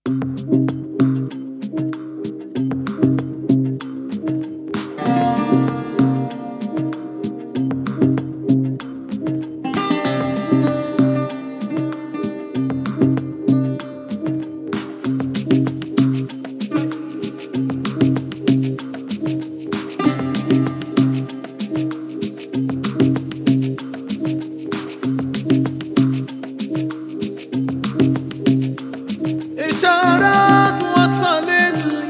إشارات وصلت لي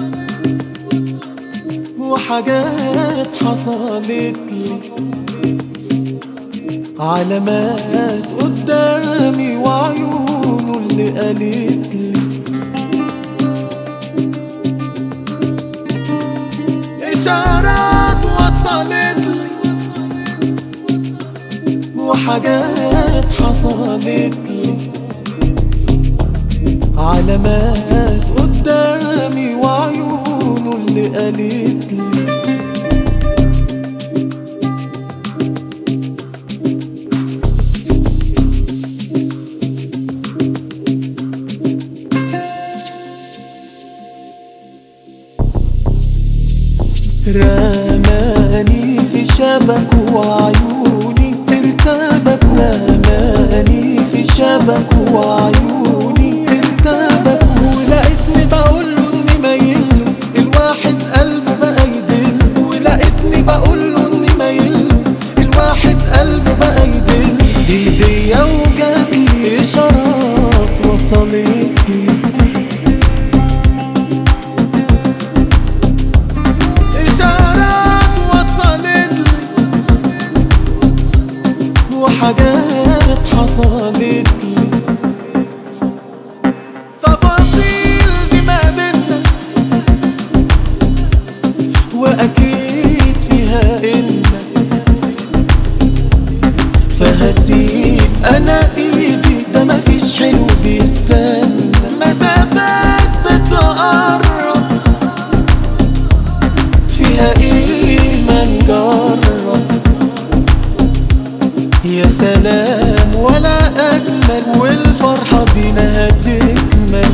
وحاجات حصلت لي علامات قدامي وعيونه اللي قالت لي إشارات وصلت لي وحاجات حصلت لي علامات قدامي وعيونه اللي قالت لي رماني في شبك وعيوني ارتبك رماني في شبك وعيوني ارتبك ولقيتني بقوله اني مايله الواحد قلبه بقى يدل ولقيتني بقوله اني مايله الواحد قلبه بقى يدل ايديا وجابلي اشارات وصلت لي إشارات وصلت لي وحاجات حصلت لي تفاصيل دي ما بينا وأكيد فيها إن فهسيب أنا إيدي ده مفيش حلو بيستنى مسافات بتقرب فيها ايه ما نجرب يا سلام ولا اجمل والفرحه بينا هتكمل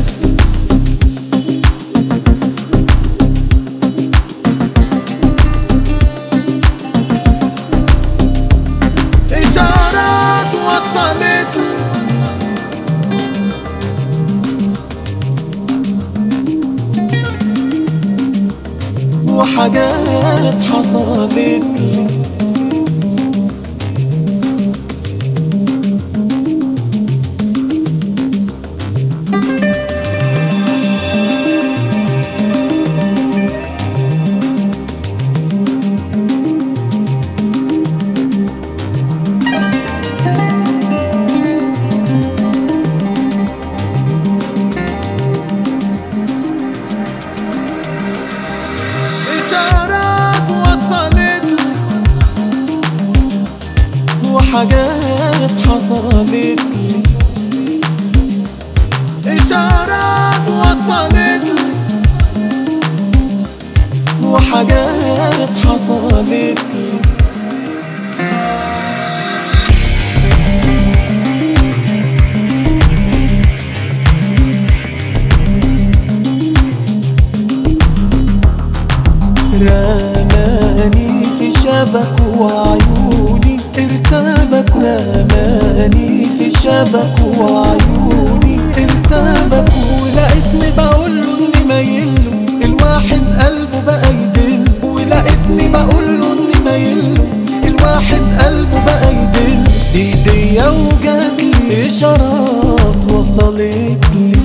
اشارات وصلت لي وحاجات حصلت لي إشارات وصلت لي وحاجات حصلت لي إشارات وصلت لي وحاجات حصلت لي رماني في شبك وعيوني ارتبك رماني في شبك وعيوني ارتبك ولقيتني بقوله اني مايله الواحد قلبه بقى يدل ولقيتني بقوله اني مايله الواحد قلبه بقى يدل ايديا وجابلي اشارات وصلت لي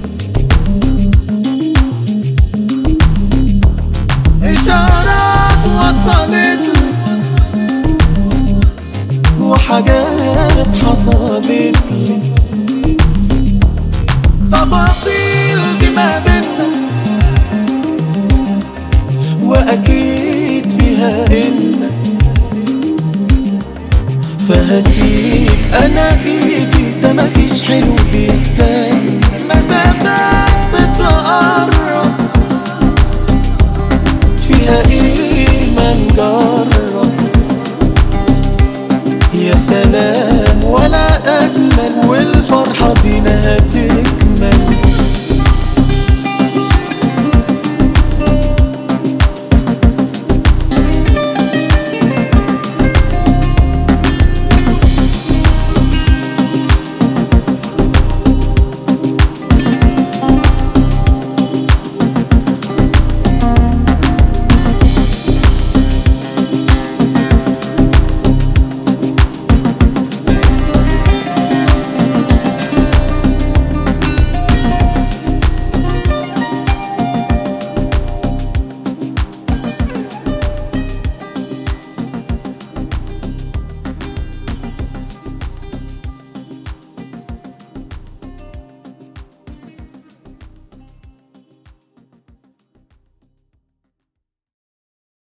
إشارات وصلت لي وحاجات حصلت لي تفاصيل دي ما بينا وأكيد فيها إن فهسيب أنا إيدي ده مفيش حلو